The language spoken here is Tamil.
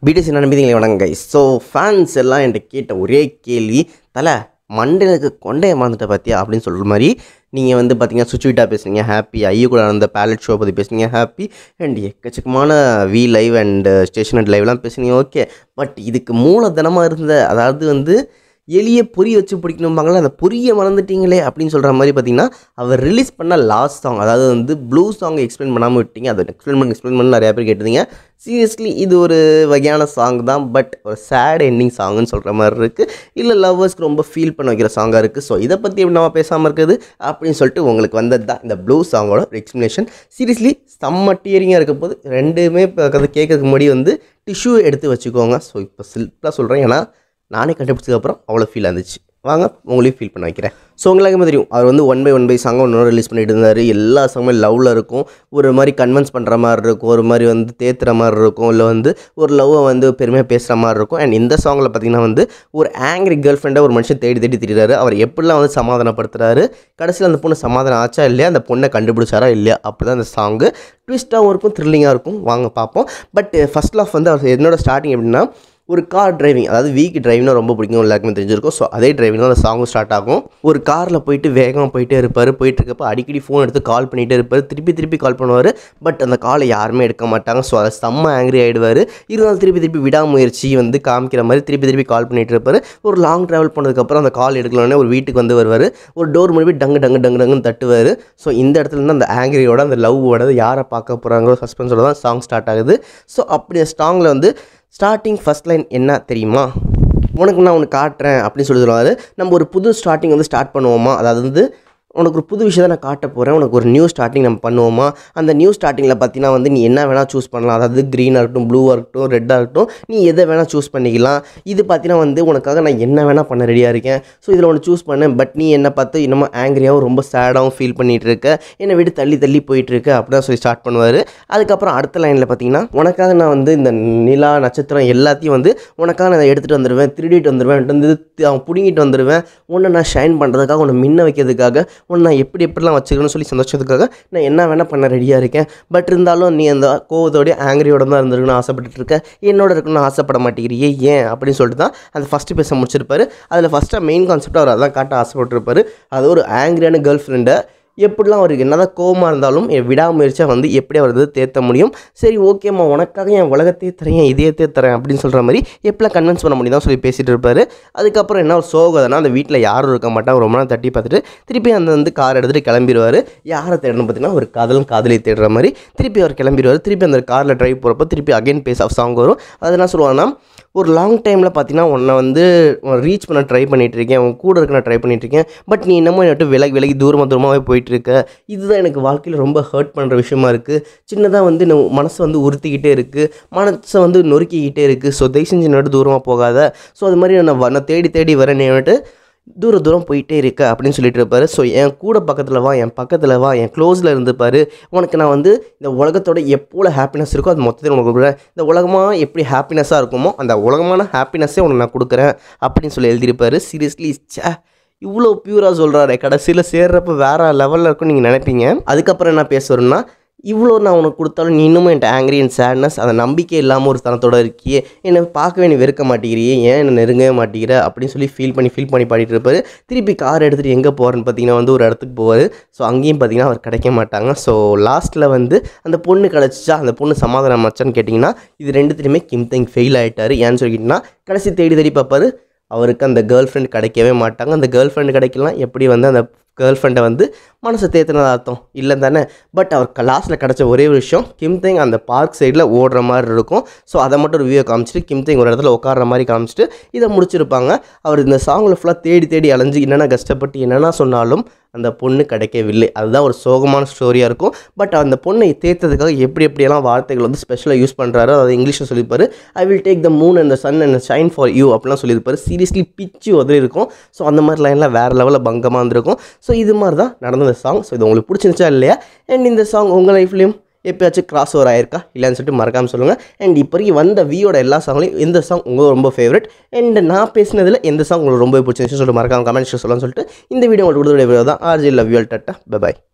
பிடிசி நம்பிதீங்களே வணக்கம் கைஸ் ஸோ ஃபேன்ஸ் எல்லாம் என்கிட்ட கேட்ட ஒரே கேள்வி தலை மண்டலுக்கு கொண்டைய மறந்துட்ட பார்த்தியா அப்படின்னு சொல்கிற மாதிரி நீங்கள் வந்து பார்த்தீங்கன்னா சுச்சுவிட்டாக பேசுனீங்க ஹாப்பி ஐயோ கூட அந்த பேலட் ஷோ பற்றி பேசுனீங்க ஹாப்பி அண்ட் எக்கச்சக்கமான we live and station and லைவ்லாம் பேசுனீங்க ஓகே பட் இதுக்கு மூலதனமாக இருந்த அதாவது வந்து எளிய பொறி வச்சு பிடிக்கணும்பாங்களே அந்த பொரியை மறந்துட்டீங்களே அப்படின்னு சொல்கிற மாதிரி பார்த்தீங்கன்னா அவர் ரிலீஸ் பண்ண லாஸ்ட் சாங் அதாவது வந்து ப்ளூ சாங் எக்ஸ்பிளைன் பண்ணாமல் விட்டீங்க அதை எக்ஸ்பிளைன் பண்ணி எக்ஸ்பிளைன் பண்ணி நிறையா பேர் கேட்டிருந்தீங்க சீரியஸ்லி இது ஒரு வகையான சாங் தான் பட் ஒரு சேட் எண்டிங் சாங்குன்னு சொல்கிற மாதிரி இருக்குது இல்லை லவ்வர்ஸ்க்கு ரொம்ப ஃபீல் பண்ண வைக்கிற சாங்காக இருக்குது ஸோ இதை பற்றி எப்படி நம்ம பேசாமல் இருக்குது அப்படின்னு சொல்லிட்டு உங்களுக்கு வந்தது தான் இந்த ப்ளூ சாங்கோட எக்ஸ்ப்ளனேஷன் சீரியஸ்லி செம்ம டியரிங்காக இருக்க போது ரெண்டுமே இப்போ அது கேட்கறதுக்கு முன்னாடி வந்து டிஷ்யூ எடுத்து வச்சுக்கோங்க ஸோ இப்போ சிம்பிளாக சொல்கிறேன் ஏன்னா நானே கண்டுபிடிச்சதுக்கப்புறம் அவ்வளோ ஃபீல் இருந்துச்சு வாங்க உங்களையும் ஃபீல் பண்ண வைக்கிறேன் ஸோ உங்களுக்கு தெரியும் அவர் வந்து ஒன் பை ஒன் பை சாங்கும் ஒன்று ரிலீஸ் பண்ணிட்டு இருந்தார் எல்லா சாங்குமே லவ்வில் இருக்கும் ஒரு மாதிரி கன்வின்ஸ் பண்ணுற மாதிரி இருக்கும் ஒரு மாதிரி வந்து தேத்துற மாதிரி இருக்கும் இல்லை வந்து ஒரு லவ்வை வந்து பெருமையாக பேசுகிற மாதிரி இருக்கும் அண்ட் இந்த சாங்கில் பார்த்தீங்கன்னா வந்து ஒரு ஆங்கிரி கேர்ள் ஃப்ரெண்டை ஒரு மனுஷன் தேடி தேடி திரிகிறாரு அவர் எப்படிலாம் வந்து சமாதானப்படுத்துறாரு கடைசியில் அந்த பொண்ணு சமாதானம் ஆச்சா இல்லையா அந்த பொண்ணை கண்டுபிடிச்சாரா இல்லையா அப்படி தான் அந்த சாங்கு ட்விஸ்ட்டாகவும் இருக்கும் த்ரில்லிங்காக இருக்கும் வாங்க பார்ப்போம் பட் ஃபஸ்ட் லாஃப் வந்து அவர் என்னோட ஸ்டார்டிங் எப்படின்னா ஒரு கார் டிரைவிங் அதாவது வீக் டிரைவிங்னா ரொம்ப பிடிக்கும் எல்லாருக்குமே தெரிஞ்சிருக்கும் ஸோ அதே டிரைவிங் தான் அந்த சாங்கும் ஸ்டார்ட் ஆகும் ஒரு காரில் போயிட்டு வேகமாக போயிட்டே இருப்பார் போயிட்டு இருக்கப்போ அடிக்கடி ஃபோன் எடுத்து கால் பண்ணிகிட்டே இருப்பார் திருப்பி திருப்பி கால் பண்ணுவார் பட் அந்த காலை யாருமே எடுக்க மாட்டாங்க ஸோ அதை செம்ம ஆங்கிரி ஆகிடுவார் இருந்தாலும் திருப்பி திருப்பி விடாமுயற்சி வந்து காமிக்கிற மாதிரி திருப்பி திருப்பி கால் பண்ணிகிட்டு இருப்பார் ஒரு லாங் ட்ராவல் பண்ணதுக்கப்புறம் அந்த கால் எடுக்கலன்னே ஒரு வீட்டுக்கு வந்து வருவார் ஒரு டோர் மூடி டங்கு டங்கு டங்கு டங்குன்னு தட்டுவார் ஸோ இந்த இடத்துல இருந்து அந்த ஆங்கிரியோட அந்த லவ்வோட யாரை பார்க்க போகிறாங்களோ சஸ்பென்ஸோட தான் சாங் ஸ்டார்ட் ஆகுது ஸோ அப்படி சாங்கில் வந்து ஸ்டார்டிங் ஃபஸ்ட் லைன் என்ன தெரியுமா உனக்கு நான் உனக்கு காட்டுறேன் அப்படின்னு சொல்லி சொல்லுவார் நம்ம ஒரு புது ஸ்டார்டிங் வந்து ஸ்டார்ட் பண்ணுவோமா அதாவது வந்து உனக்கு ஒரு புது விஷயத்தை நான் காட்ட போகிறேன் உனக்கு ஒரு நியூ ஸ்டார்டிங் நம்ம பண்ணுவோமா அந்த நியூ ஸ்டார்டிங்கில் பார்த்தீங்கன்னா வந்து நீ என்ன வேணால் சூஸ் பண்ணலாம் அதாவது க்ரீனாக இருக்கட்டும் ப்ளூவாக இருக்கட்டும் ரெட்டாக இருக்கட்டும் நீ எதை வேணால் சூஸ் பண்ணிக்கலாம் இது பார்த்தீங்கன்னா வந்து உனக்காக நான் என்ன வேணால் பண்ண ரெடியாக இருக்கேன் ஸோ இதில் ஒன்று சூஸ் பண்ணேன் பட் நீ என்னை பார்த்து இன்னமும் ஆங்கிரியாகவும் ரொம்ப சேடாகவும் ஃபீல் பண்ணிகிட்டு இருக்க என்னை விட்டு தள்ளி தள்ளி போயிட்டு இருக்க அப்படின்னு சொல்லி ஸ்டார்ட் பண்ணுவார் அதுக்கப்புறம் அடுத்த லைனில் பார்த்தீங்கன்னா உனக்காக நான் வந்து இந்த நிலா நட்சத்திரம் எல்லாத்தையும் வந்து உனக்காக நான் எடுத்துகிட்டு வந்துடுவேன் திருடிட்டு வந்துடுவேன் வந்து அவன் பிடுங்கிட்டு வந்துடுவேன் உன்னை நான் ஷைன் பண்ணுறதுக்காக உன்னை மின்ன வைக்கிறதுக்காக உன்னை நான் எப்படி எப்படிலாம் வச்சுக்கணும்னு சொல்லி சந்தோஷத்துக்காக நான் என்ன வேணால் பண்ண ரெடியாக இருக்கேன் பட் இருந்தாலும் நீ அந்த கோவத்தோடய ஆங்கிரியோட தான் இருந்திருக்கணும் ஆசைப்பட்டுட்டு இருக்க என்னோட இருக்கணும்னு ஆசைப்பட மாட்டேங்கிறியே ஏன் அப்படின்னு சொல்லிட்டு தான் அதை ஃபஸ்ட்டு பேச முடிச்சிருப்பாரு அதில் ஃபஸ்ட்டாக மெயின் கான்செப்ட் அவர் அதான் காட்ட ஆசைப்பட்டிருப்பாரு அது ஒரு ஆங்கிரியான கேர்ள் ஃப்ரெண்டை எப்படிலாம் அவருக்கு என்னதான் கோவமாக இருந்தாலும் என் விடாமுயற்சியாக வந்து எப்படி அவர் வந்து தேத்த முடியும் சரி ஓகேம்மா உனக்காக என் உலகத்தையே தரேன் என் இதையே தேத்துறேன் அப்படின்னு சொல்கிற மாதிரி எப்படிலாம் கன்வின்ஸ் பண்ண முடியும் தான் சொல்லி பேசிகிட்டு இருப்பார் அதுக்கப்புறம் என்ன ஒரு சோகம்னா அந்த வீட்டில் யாரும் இருக்க மாட்டாங்க ரொம்ப நாள் தட்டி பார்த்துட்டு திருப்பி அந்த வந்து கார் எடுத்துகிட்டு கிளம்பிடுவார் யாரை தேடணும் பார்த்தீங்கன்னா ஒரு காதலும் காதலி தேடுற மாதிரி திருப்பி அவர் கிளம்பிடுவார் திருப்பி அந்த காரில் ட்ரைவ் போகிறப்போ திருப்பி அகைன் பேஸ் ஆஃப் சாங் வரும் அது என்ன சொல்லுவாங்கன்னா ஒரு லாங் டைமில் பார்த்தீங்கன்னா உன்னை வந்து ரீச் பண்ண ட்ரை பண்ணிகிட்டு இருக்கேன் உன் கூட இருக்க நான் ட்ரை பண்ணிகிட்டு இருக்கேன் பட் நீ என்னமோ என்னட்டு விலகி விலகி தூரமாக தூரமாகவே போயிட்டு இருக்க இதுதான் எனக்கு வாழ்க்கையில் ரொம்ப ஹர்ட் பண்ணுற விஷயமா இருக்குது சின்னதாக வந்து நான் மனசை வந்து உறுத்திக்கிட்டே இருக்குது மனசை வந்து நொறுக்கிக்கிட்டே இருக்குது ஸோ தயவு செஞ்சு என்னோட தூரமாக போகாத ஸோ அது மாதிரி நான் வ- நான் தேடி தேடி வரேன் வந்துட்டு தூர தூரம் போயிட்டே இருக்க அப்படின்னு சொல்லிட்டு இருப்பாரு ஸோ என் கூட பக்கத்தில் வா என் பக்கத்தில் வா என் க்ளோஸில் இருந்துப்பாரு உனக்கு நான் வந்து இந்த உலகத்தோட எப்போல ஹாப்பினஸ் இருக்கோ அது மொத்தத்தில் உனக்கு கொடுக்குறேன் இந்த உலகமாக எப்படி ஹாப்பினஸ்ஸாக இருக்குமோ அந்த உலகமான ஹாப்பினஸ்ஸே உனக்கு நான் கொடுக்குறேன் அப்படின்னு சொல்லி எழுதியிருப்பாரு சீரியஸ்லி ச்சே இவ்வளோ பியூராக சொல்கிறாரு கடைசியில் சேர்றப்ப வேற லெவலில் இருக்கும்னு நீங்கள் நினைப்பீங்க அதுக்கப்புறம் என்ன பேசுகிறோன்னா இவ்வளோ நான் உனக்கு கொடுத்தாலும் நீ இன்னமும் என்கிட்ட ஆங்கிரி அண்ட் சேட்னஸ் அந்த நம்பிக்கை இல்லாமல் ஒரு தனத்தோட இருக்கியே என்னை பார்க்கவே நீ வெறுக்க மாட்டேங்கிறியே ஏன் என்னை நெருங்கவே மாட்டேங்கிற அப்படின்னு சொல்லி ஃபீல் பண்ணி ஃபீல் பண்ணி பாடிட்டு இருப்பாரு திருப்பி கார் எடுத்துகிட்டு எங்கே போகிறேன்னு பார்த்தீங்கன்னா வந்து ஒரு இடத்துக்கு போவார் ஸோ அங்கேயும் பார்த்தீங்கன்னா அவர் கிடைக்க மாட்டாங்க ஸோ லாஸ்ட்டில் வந்து அந்த பொண்ணு கிடச்சிச்சா அந்த பொண்ணு சமாதானம் ஆச்சான்னு கேட்டிங்கன்னா இது ரெண்டுத்துலையுமே கிம் தெங் ஃபெயில் ஆகிட்டாரு ஏன்னு சொல்லிக்கிட்டீங்கன்னா கடைசி தேடி தேடி பார்ப்பாரு அவருக்கு அந்த கேர்ள் ஃப்ரெண்ட் கிடைக்கவே மாட்டாங்க அந்த கேர்ள் ஃப்ரெண்ட் கிடைக்கலாம் எப்படி வந்து அந்த கேர்ள் ஃப்ரெண்டை வந்து மனசை தேத்துனது அர்த்தம் இல்லை தானே பட் அவர் லாஸ்ட்டில் கிடச்ச ஒரே ஒரு விஷயம் கிம் தெங் அந்த பார்க் சைடில் ஓடுற மாதிரி இருக்கும் ஸோ அதை மட்டும் ஒரு வியூ காமிச்சிட்டு கிம் தெங் ஒரு இடத்துல உட்கார்ற மாதிரி காமிச்சிட்டு இதை முடிச்சிருப்பாங்க அவர் இந்த சாங்கில் ஃபுல்லாக தேடி தேடி அலைஞ்சு என்னென்ன கஷ்டப்பட்டு என்னென்ன சொன்னாலும் அந்த பொண்ணு கிடைக்கவில்லை அதுதான் ஒரு சோகமான ஸ்டோரியாக இருக்கும் பட் அந்த பொண்ணை தேர்த்ததுக்காக எப்படி எப்படியெல்லாம் வார்த்தைகள் வந்து ஸ்பெஷலாக யூஸ் பண்ணுறாரு அதை இங்கிலீஷில் சொல்லியிருப்பாரு I will take the moon and the sun and shine for you அப்படிலாம் சொல்லியிருப்பாரு சீரியஸ்லி பிச்சு உதறி இருக்கும் ஸோ அந்த மாதிரி லைன்லாம் வேறு லெவலில் பங்கமாக இருந்திருக்கும் ஸோ இது மாதிரி தான் நடந்த சாங் ஸோ இது உங்களுக்கு பிடிச்சிருந்துச்சா இல்லையா அண்ட் இந்த சாங் உங்கள் லைஃப்லையும் எப்பயாச்சும் கிராஸ் ஓவர் ஆயிருக்கா இல்லைன்னு சொல்லிட்டு மறக்காமல் சொல்லுங்கள் அண்ட் இப்போ வரைக்கும் வந்த வியோட எல்லா சாங்லையும் எந்த சாங் உங்களுக்கு ரொம்ப ஃபேவரட் அண்ட் நான் பேசினதில் எந்த சாங் உங்களுக்கு ரொம்ப பிடிச்சிருந்துச்சு சொல்லிட்டு மறக்காம கமெண்ட்ஸ் சொல்லலாம்னு சொல்லிட்டு இந்த வீடியோ உங்களுக்கு கொடுத்த வீடியோ தான் R G love you tata by